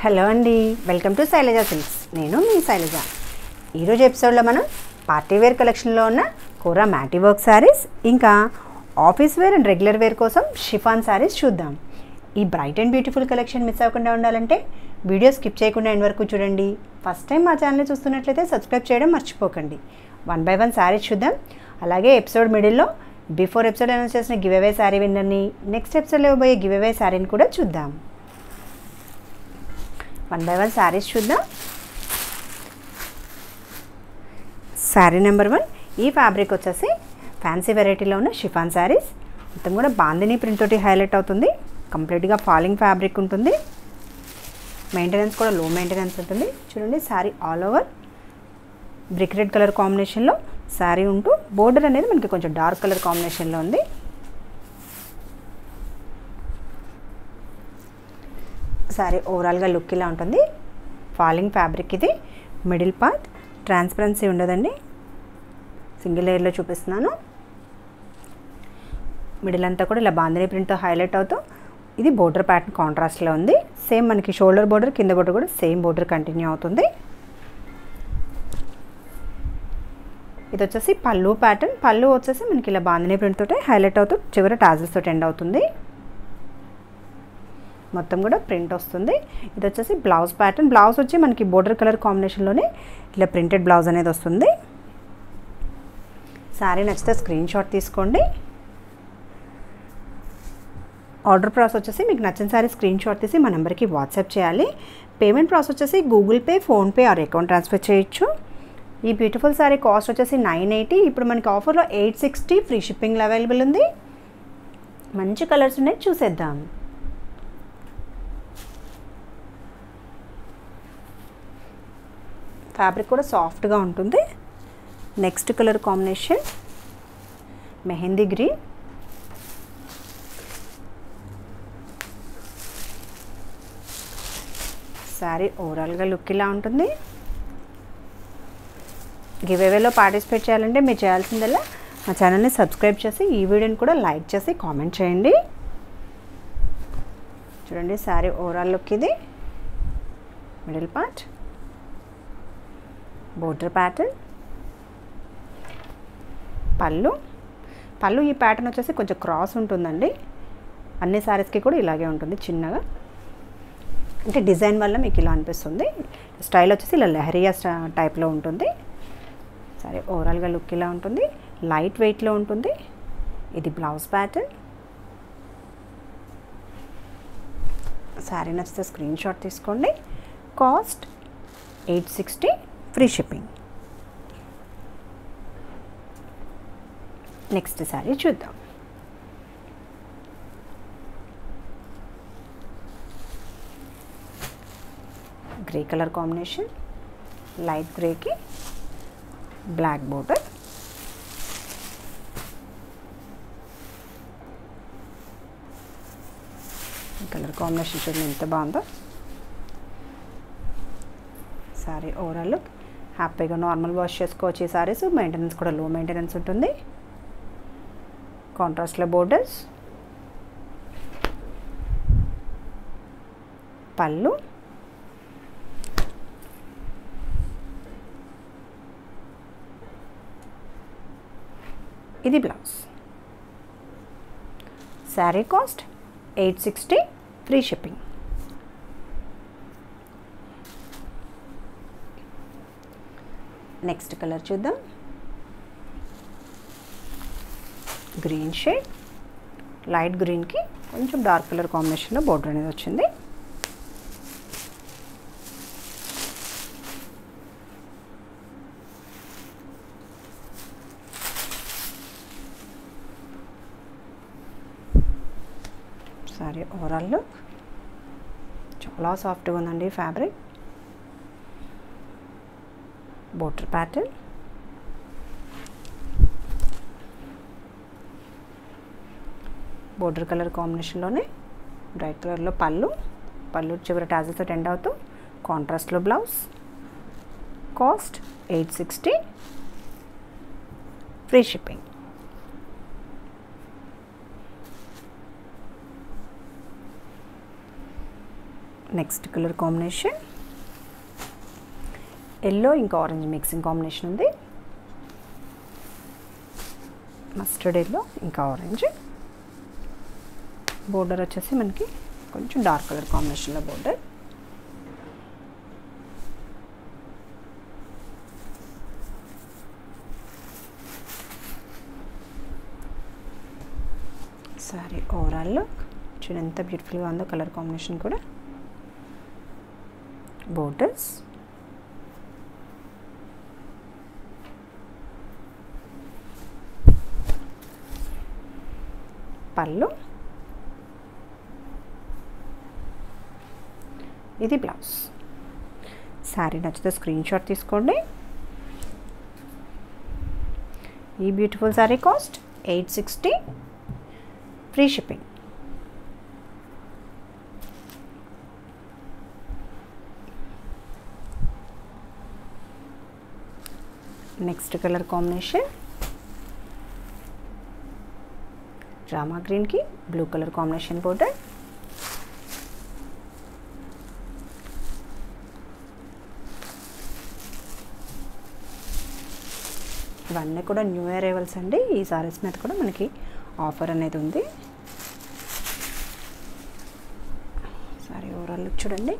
hello అండి welcome to Shailaja silks నేను మీ శైలజ ఈరోజు ఎపిసోడ్లో మనం పార్టీ వేర్ కలెక్షన్లో ఉన్న కూర మ్యాటీ వర్క్ శారీస్ ఇంకా office wear and regular wear కోసం షిఫాన్ శారీస్ చూద్దాం ఈ bright and beautiful collection miss అవ్వకుండా ఉండాలంటే వీడియో స్కిప్ చేయకుండా ఎండ్ వరకు చూడండి ఫస్ట్ టైం మా ఛానల్ చూస్తున్నట్లయితే సబ్స్క్రైబ్ చేయడం మర్చిపోకండి వన్ బై వన్ శారీస్ చూద్దాం అలాగే ఎపిసోడ్ మిడిల్లో బిఫోర్ ఎపిసోడ్ అనౌన్స్ చేసిన గివ్ అవే శారీ విన్నర్ని నెక్స్ట్ ఎపిసోడ్లో ఇవ్వబోయే గివ్ అవే శారీని కూడా చూద్దాం వన్ బై వన్ శారీస్ చూద్దాం శారీ నెంబర్ వన్ ఈ ఫ్యాబ్రిక్ వచ్చేసి ఫ్యాన్సీ వెరైటీలో ఉన్న షిఫాన్ శారీస్ మొత్తం కూడా బాందిని ప్రింట్ తోటి హైలైట్ అవుతుంది కంప్లీట్గా ఫాలింగ్ ఫ్యాబ్రిక్ ఉంటుంది మెయింటెనెన్స్ కూడా లో మెయింటెనెన్స్ ఉంటుంది చూడండి sari all over brick red colour కాంబినేషన్లో శారీ ఉంటూ బోర్డర్ అనేది మనకి కొంచెం డార్క్ కలర్ కాంబినేషన్లో ఉంది శారీ ఓవరాల్గా లుక్ ఇలా ఉంటుంది ఫాలింగ్ ఫ్యాబ్రిక్ ఇది మిడిల్ పార్ట్ ట్రాన్స్పరెన్సీ ఉండదండి సింగిల్ లేయర్లో చూపిస్తున్నాను మిడిల్ అంతా కూడా ఇలా బాందిని ప్రింట్తో హైలైట్ అవుతూ ఇది బోర్డర్ ప్యాటర్న్ కాంట్రాస్ట్లో ఉంది సేమ్ మనకి షోల్డర్ బోర్డర్ కింద బోర్డర్ కూడా సేమ్ బోర్డర్ కంటిన్యూ అవుతుంది ఇది వచ్చేసి పళ్ళు ప్యాటర్న్ పళ్ళు వచ్చేసి మనకి ఇలా బాందిని ప్రింట్ తోటి హైలైట్ అవుతూ చివరి టాజల్స్ తోటి ఎండ్ అవుతుంది మొత్తం కూడా ప్రింట్ వస్తుంది ఇది వచ్చేసి బ్లౌజ్ ప్యాటర్న్ బ్లౌజ్ వచ్చి మనకి బోర్డర్ కలర్ కాంబినేషన్లోనే ఇలా ప్రింటెడ్ బ్లౌజ్ అనేది వస్తుంది శారీ నచ్చితే స్క్రీన్ షాట్ తీసుకోండి ఆర్డర్ ప్రాసెస్ వచ్చేసి మీకు నచ్చిన సారీ స్క్రీన్ షాట్ తీసి మా నెంబర్కి వాట్సాప్ చేయాలి పేమెంట్ ప్రాసెస్ వచ్చేసి Google Pay PhonePe or account transfer చేయొచ్చు ఈ బ్యూటిఫుల్ సారీ కాస్ట్ వచ్చేసి నైన్ ఎయిటీ ఇప్పుడు మనకి ఆఫర్లో ఎయిట్ సిక్స్టీ ఫ్రీ షిప్పింగ్లో అవైలబుల్ ఉంది మంచి కలర్స్ ఉన్నాయి చూసేద్దాం ఫ్యాబ్రిక్ కూడా సాఫ్ట్గా ఉంటుంది next colour combination mehndi green sari ఓవరాల్గా లుక్ ఇలా ఉంటుంది గివ్ అవేలో పార్టిసిపేట్ చేయాలంటే మీరు చేయాల్సిందల్లా మా ఛానల్ని సబ్స్క్రైబ్ చేసి ఈ వీడియోని కూడా లైక్ చేసి కామెంట్ చేయండి చూడండి శారీ ఓవరాల్ లుక్ ఇది మిడిల్ పార్ట్ బోర్డర్ ప్యాటర్న్ పళ్ళు పళ్ళు ఈ ప్యాటర్న్ వచ్చేసి కొంచెం క్రాస్ ఉంటుందండి అన్ని శారీస్కి కూడా ఇలాగే ఉంటుంది చిన్నగా అంటే డిజైన్ వల్ల మీకు ఇలా అనిపిస్తుంది స్టైల్ వచ్చేసి ఇలా లెహరియా టైప్లో ఉంటుంది సరే ఓవరాల్గా లుక్ ఇలా ఉంటుంది లైట్ వెయిట్లో ఉంటుంది ఇది బ్లౌజ్ ప్యాటర్న్ శారీ నచ్చితే స్క్రీన్ షాట్ తీసుకోండి cost eight sixty free shipping next sari చూద్దాం గ్రే కలర్ కాంబినేషన్ లైట్ గ్రేకి బ్లాక్ బోర్డర్ కలర్ కాంబినేషన్ చూడండి ఎంత బాగుందో సారీ ఓవరాల్ హ్యాపీగా నార్మల్ వాష్ చేసుకోవచ్చు ఈ సారీస్ మెయింటెనెన్స్ కూడా లో మెయింటెనెన్స్ ఉంటుంది కాంట్రాస్ట్లో బోర్డర్స్ పళ్ళు ఇది blouse sari cost eight sixty free shipping next colour చూద్దాం గ్రీన్ షేడ్ లైట్ గ్రీన్కి కొంచెం డార్క్ కలర్ కాంబినేషన్లో బోర్డర్ అనేది వచ్చింది సారీ ఓవరాల్ లుక్ చాలా సాఫ్ట్గా ఉందండి ఫ్యాబ్రిక్ బోటర్ ప్యాటర్న్ బోర్డర్ కలర్ కాంబినేషన్లోనే బ్రైట్ కలర్లో పళ్ళు పళ్ళు చివరి టాజల్తో ఎండ్ అవుతూ కాంట్రాస్ట్లో blouse cost eight sixty free shipping next colour combination yellow ఇంకా ఆరెంజ్ మిక్సింగ్ కాంబినేషన్ ఉంది మస్టర్డ్ ఎల్లో ఇంకా ఆరెంజ్ బోర్డర్ వచ్చేసి మనకి కొంచెం డార్క్ కలర్ కాంబినేషన్లో బోర్డర్ సారీ ఓవరాల్ చూడండి ఎంత బ్యూటిఫుల్గా ఉందో కలర్ కాంబినేషన్ కూడా బోర్డర్స్ పళ్ళు ఇది బ్లౌజ్ శారీ నచ్చితే స్క్రీన్ షాట్ తీసుకోండి ఈ beautiful sari cost eight sixty free shipping next colour combination Rama గ్రీన్కి బ్లూ కలర్ కాంబినేషన్ బోర్డర్ ఇవన్నీ కూడా న్యూ అరైవల్స్ అండి ఈ సారీస్ మీద కూడా మనకి ఆఫర్ అనేది ఉంది సారీ ఓవరాల్ లుక్ చూడండి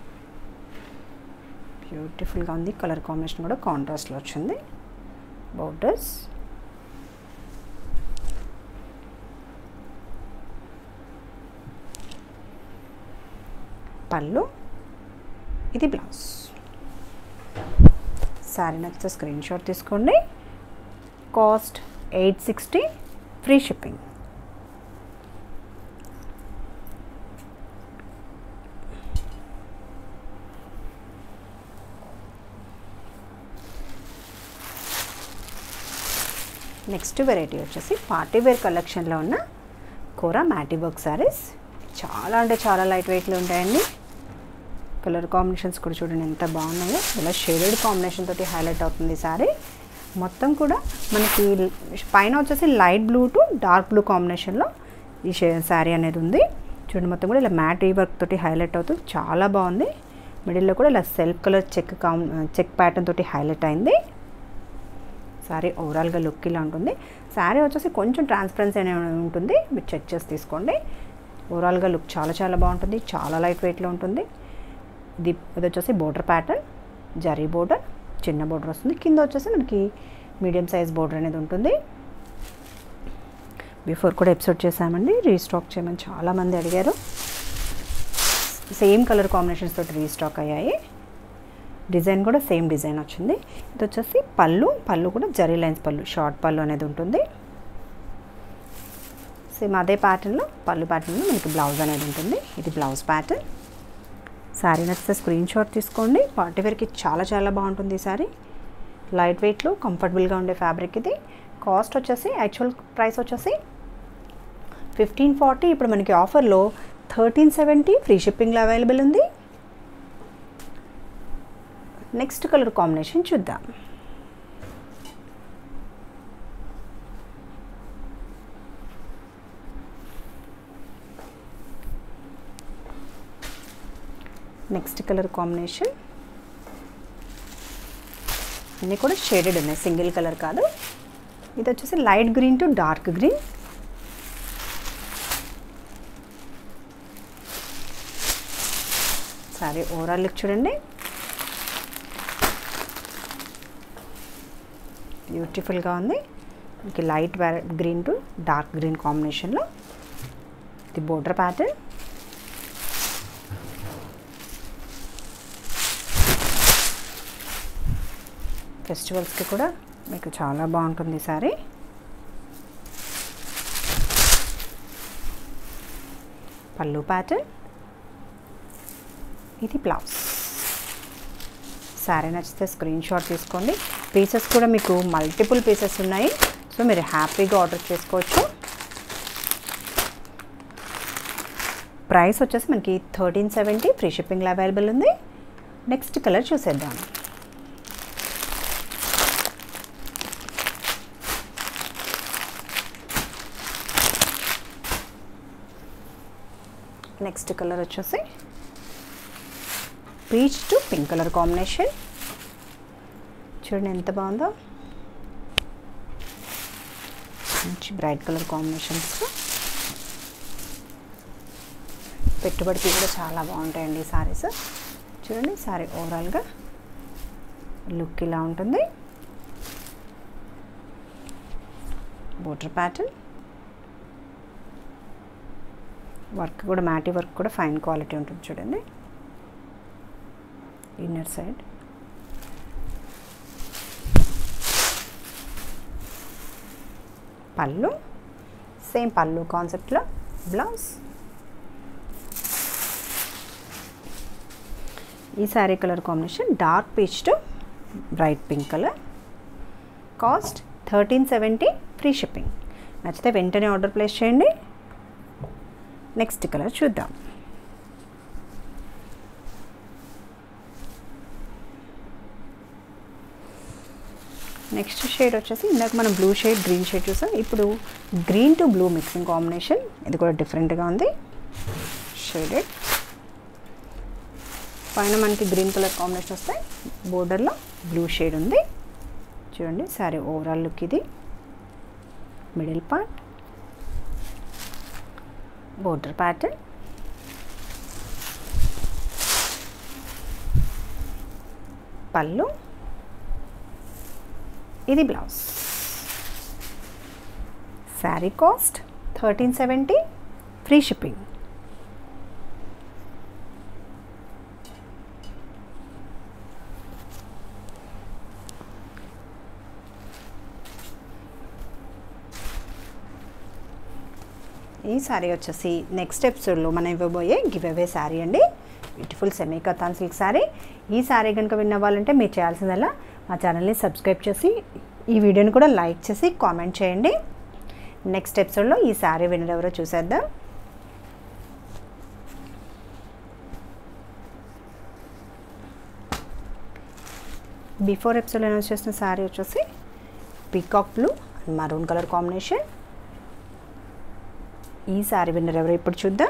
బ్యూటిఫుల్గా ఉంది కలర్ కాంబినేషన్ కూడా కాంట్రాస్ట్లో వచ్చింది బోర్డర్స్ పళ్ళు ఇది బ్లౌజ్ శారీ నచ్చితే స్క్రీన్ షాట్ తీసుకోండి cost eight sixty free shipping next variety వచ్చేసి పార్టీ వేర్ కలెక్షన్లో ఉన్న కోరా మ్యాటీ వర్క్ శారీస్ చాలా అంటే చాలా లైట్ వెయిట్లో ఉంటాయండి కలర్ కాంబినేషన్స్ కూడా చూడండి ఎంత బాగున్నాయో ఇలా షేడెడ్ కాంబినేషన్ తోటి హైలైట్ అవుతుంది ఈ శారీ మొత్తం కూడా మనకి పైన వచ్చేసి light blue to dark blue కాంబినేషన్లో ఈ శారీ అనేది ఉంది చూడండి మొత్తం కూడా ఇలా మ్యాట్ ఈ వర్క్ తోటి హైలైట్ అవుతుంది చాలా బాగుంది మిడిల్లో కూడా ఇలా సెల్ఫ్ కలర్ చెక్ కాం చెక్ ప్యాటర్న్ తోటి హైలైట్ అయింది శారీ ఓవరాల్గా లుక్ ఇలా ఉంటుంది శారీ వచ్చేసి కొంచెం ట్రాన్స్పరెన్సీ అనేది ఉంటుంది మీరు చెక్ చేసి తీసుకోండి ఓవరాల్గా లుక్ చాలా చాలా బాగుంటుంది చాలా లైట్ వెయిట్లో ఉంటుంది ఇది ఇది వచ్చేసి బోర్డర్ ప్యాటర్న్ జరీ బోర్డర్ చిన్న బోర్డర్ వస్తుంది కింద వచ్చేసి మనకి మీడియం సైజ్ బోర్డర్ అనేది ఉంటుంది బిఫోర్ కూడా ఎపిసోడ్ చేసామండి రీస్టాక్ చేయమని చాలామంది అడిగారు సేమ్ కలర్ కాంబినేషన్స్ తోటి రీస్టాక్ అయ్యాయి డిజైన్ కూడా సేమ్ డిజైన్ వచ్చింది ఇది వచ్చేసి పళ్ళు పళ్ళు కూడా జరీ లైన్స్ పళ్ళు షార్ట్ పళ్ళు అనేది ఉంటుంది సేమ్ అదే ప్యాటర్న్లో పళ్ళు ప్యాటర్న్లో మనకి బ్లౌజ్ అనేది ఉంటుంది ఇది బ్లౌజ్ ప్యాటర్న్ శారీ నచ్చితే స్క్రీన్ షాట్ తీసుకోండి పార్టీ వేర్కి చాలా చాలా బాగుంటుంది ఈ శారీ లైట్ వెయిట్లో కంఫర్టబుల్గా ఉండే ఫ్యాబ్రిక్ ఇది కాస్ట్ వచ్చేసి యాక్చువల్ ప్రైస్ వచ్చేసి ఫిఫ్టీన్ ఫార్టీ ఇప్పుడు మనకి ఆఫర్లో థర్టీన్ సెవెంటీ ఫ్రీ షిప్పింగ్లో అవైలబుల్ ఉంది నెక్స్ట్ కలర్ కాంబినేషన్ చూద్దాం నెక్స్ట్ కలర్ కాంబినేషన్ అన్నీ కూడా షేడెడ్ ఉన్నాయి సింగిల్ కలర్ కాదు ఇది వచ్చేసి light green to dark green sari overall look చూడండి బ్యూటిఫుల్గా ఉంది మనకి light green to dark green కాంబినేషన్లో ఇది బోర్డర్ ప్యాటర్న్ ఫెస్టివల్స్కి కూడా మీకు చాలా బాగుంటుంది సారీ పళ్ళు ప్యాటర్న్ ఇది బ్లౌజ్ శారీ నచ్చితే స్క్రీన్ షాట్ తీసుకోండి పీసెస్ కూడా మీకు మల్టిపుల్ పీసెస్ ఉన్నాయి సో మీరు హ్యాపీగా ఆర్డర్ చేసుకోవచ్చు ప్రైస్ వచ్చేసి మనకి థర్టీన్ సెవెంటీ ఫ్రీ షిప్పింగ్లో అవైలబుల్ ఉంది నెక్స్ట్ కలర్ చూసేద్దాం నెక్స్ట్ కలర్ వచ్చేసి peach to pink colour combination చూడండి ఎంత బాగుందో మంచి బ్రైట్ కలర్ కాంబినేషన్స్ పెట్టుబడికి కూడా చాలా బాగుంటాయండి ఈ సారీస్ చూడండి సారీ ఓవరాల్గా లుక్ ఇలా ఉంటుంది బోటర్ ప్యాటర్న్ వర్క్ కూడా మ్యాటీ వర్క్ కూడా ఫైన్ క్వాలిటీ ఉంటుంది చూడండి ఇన్నర్ సైడ్ పళ్ళు సేమ్ పళ్ళు కాన్సెప్ట్లో బ్లౌజ్ ఈ sari colour combination dark peach to bright pink colour cost thirteen seventy free shipping నచ్చితే వెంటనే ఆర్డర్ ప్లేస్ చేయండి నెక్స్ట్ కలర్ చూద్దాం నెక్స్ట్ షేడ్ వచ్చేసి ఇందాక మనం బ్లూ షేడ్ గ్రీన్ షేడ్ చూసాం ఇప్పుడు green to blue mixing combination ఇది కూడా డిఫరెంట్గా ఉంది షేడెడ్ పైన మనకి గ్రీన్ కలర్ కాంబినేషన్ వస్తాయి బోర్డర్లో బ్లూ షేడ్ ఉంది చూడండి సారీ ఓవరాల్ లుక్ ఇది మిడిల్ పార్ట్ బోర్డర్ ప్యాటర్న్ పళ్ళు ఇది blouse sari cost thirteen seventy free shipping ఈ శారీ వచ్చేసి నెక్స్ట్ ఎపిసోడ్లో మనం ఇవ్వబోయే గివ్ అవే శారీ అండి బ్యూటిఫుల్ సెమీ కథాన్ సిల్క్ శారీ ఈ శారీ కనుక విన్నవ్వాలంటే మీరు చేయాల్సిందల్లా మా ఛానల్ని సబ్స్క్రైబ్ చేసి ఈ వీడియోని కూడా లైక్ చేసి కామెంట్ చేయండి నెక్స్ట్ ఎపిసోడ్లో ఈ శారీ విన్నర్ ఎవరో చూసేద్దాం బిఫోర్ ఎపిసోడ్ అనౌన్స్ చేసిన శారీ వచ్చేసి peacock blue and maroon colour combination ఈ శారీ విన్నర్ ఎవరు ఇప్పుడు చూద్దాం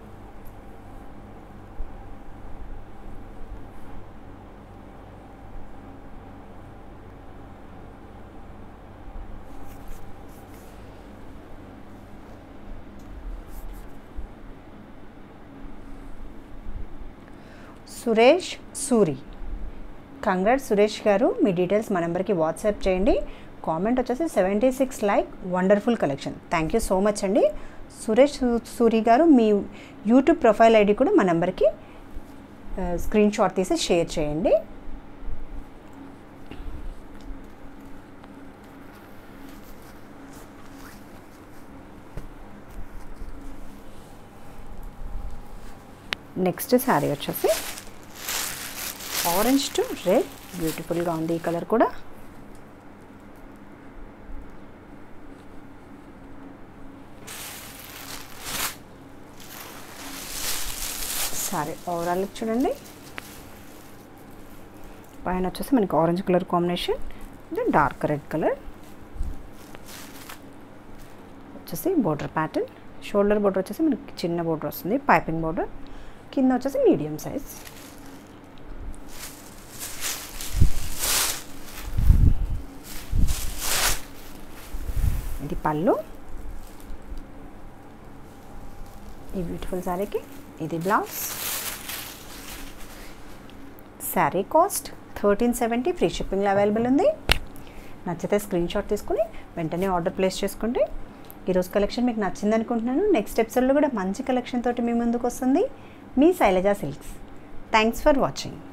సురేష్ సూరి కంగ్రాట్ సురేష్ గారు మీ డీటెయిల్స్ మా నెంబర్కి వాట్సాప్ చేయండి కామెంట్ వచ్చేసి seventy six like wonderful collection thank you so much అండి సురేష్ సు- సూరి గారు మీ యూట్యూబ్ ప్రొఫైల్ ఐడి కూడా మా నెంబర్కి స్క్రీన్ షాట్ తీసి షేర్ చేయండి నెక్స్ట్ శారీ వచ్చేసి ఆరెంజ్ టు రెడ్ బ్యూటిఫుల్గా ఉంది ఈ కలర్ కూడా సారీ ఓవరాల్ చూడండి పైన వచ్చేసి మనకి ఆరెంజ్ కలర్ కాంబినేషన్ ఇది డార్క్ రెడ్ కలర్ వచ్చేసి బోర్డర్ ప్యాటర్న్ షోల్డర్ బోర్డర్ వచ్చేసి మనకి చిన్న బోర్డర్ వస్తుంది పైపింగ్ బోర్డర్ కింద వచ్చేసి మీడియం సైజ్ ఇది పళ్ళు ఈ బ్యూటిఫుల్ శారీకి ఇది blouse sari cost thirteen seventy free షిప్పింగ్లో అవైలబుల్ ఉంది నచ్చితే స్క్రీన్ షాట్ తీసుకుని వెంటనే ఆర్డర్ ప్లేస్ చేసుకుంటే ఈరోజు కలెక్షన్ మీకు నచ్చింది అనుకుంటున్నాను నెక్స్ట్ ఎపిసోడ్లో కూడా మంచి కలెక్షన్ తోటి మీ ముందుకు వస్తుంది మీ Shailaja Silks thanks for watching